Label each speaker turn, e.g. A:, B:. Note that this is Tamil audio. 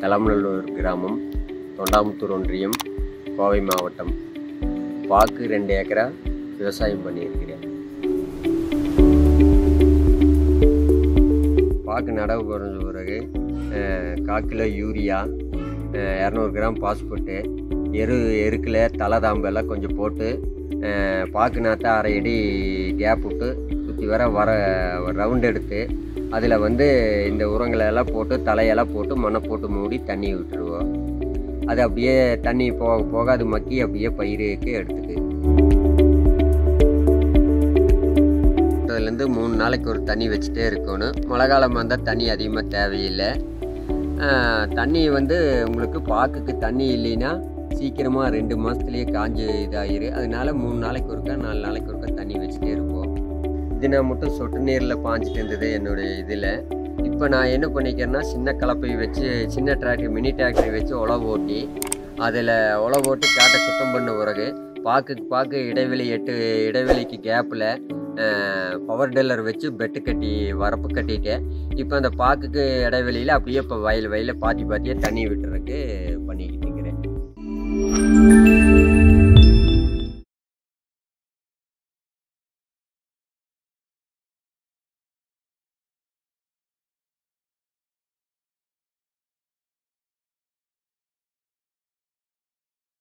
A: எலமநல்லூர் கிராமம் தொண்டாமுத்தூர் ஒன்றியம் கோவை மாவட்டம் பாக்கு ரெண்டு ஏக்கரா விவசாயம் பண்ணியிருக்கிறேன் பாக்கு நடவு குறைஞ்ச பிறகு அஹ், கால் கிலோ யூரியா அஹ், இரநூறு கிராம் பாஸ்போர்ட்டு எரு எருக்கில் தலை தாம்பெல்லாம் கொஞ்சம் போட்டு அஹ், பாக்கு நாற்றை அரை அடி கேப் விட்டு சுற்றி வர வர ரவுண்ட் எடுத்து அதில் வந்து இந்த உரங்களை எல்லாம் போட்டு தலையெல்லாம் போட்டு மண்ணை போட்டு மூடி தண்ணி விட்டுருவோம் அது அப்படியே தண்ணி போக போக அது மக்கி அப்படியே பயிருக்கு எடுத்துக்கு அதுலேருந்து மூணு நாளைக்கு ஒரு தண்ணி வச்சுட்டே இருக்கணும் மழை காலம் வந்தால் தண்ணி அதிகமாக தேவையில்லை ஆஹ், தண்ணி வந்து உங்களுக்கு பாக்குக்கு தண்ணி இல்லைன்னா சீக்கிரமாக ரெண்டு மாதத்துலேயே காஞ்சு இதாகிரு அதனால மூணு நாளைக்கு ஒருக்கா நாலு நாளைக்கு ஒருக்கா தண்ணி வச்சுட்டே இருப்போம் இது நான் மட்டும் சொட்டு நீரில் பாஞ்சிட்டு இருந்தது என்னுடைய இதில் இப்போ நான் என்ன பண்ணிக்கிறேன்னா சின்ன கலப்பை வச்சு சின்ன டிராக்டர் மினி டிராக்டர் வச்சு உழவு ஓட்டி அதில் உழவு ஓட்டி காட்டை சுத்தம் பண்ண பிறகு பாக்குக்கு பாக்கு இடைவெளி எட்டு இடைவெளிக்கு கேப்பில் பவர் டெல்லர் வச்சு பெட்டு கட்டி வரப்பு கட்டிட்டேன் இப்போ அந்த பாக்குக்கு இடைவெளியில் அப்படியே இப்போ வயல் வயலில் பாத்தி பாத்தியே தண்ணி விட்டுறதுக்கு பண்ணிக்கிட்டு இருக்கிறேன்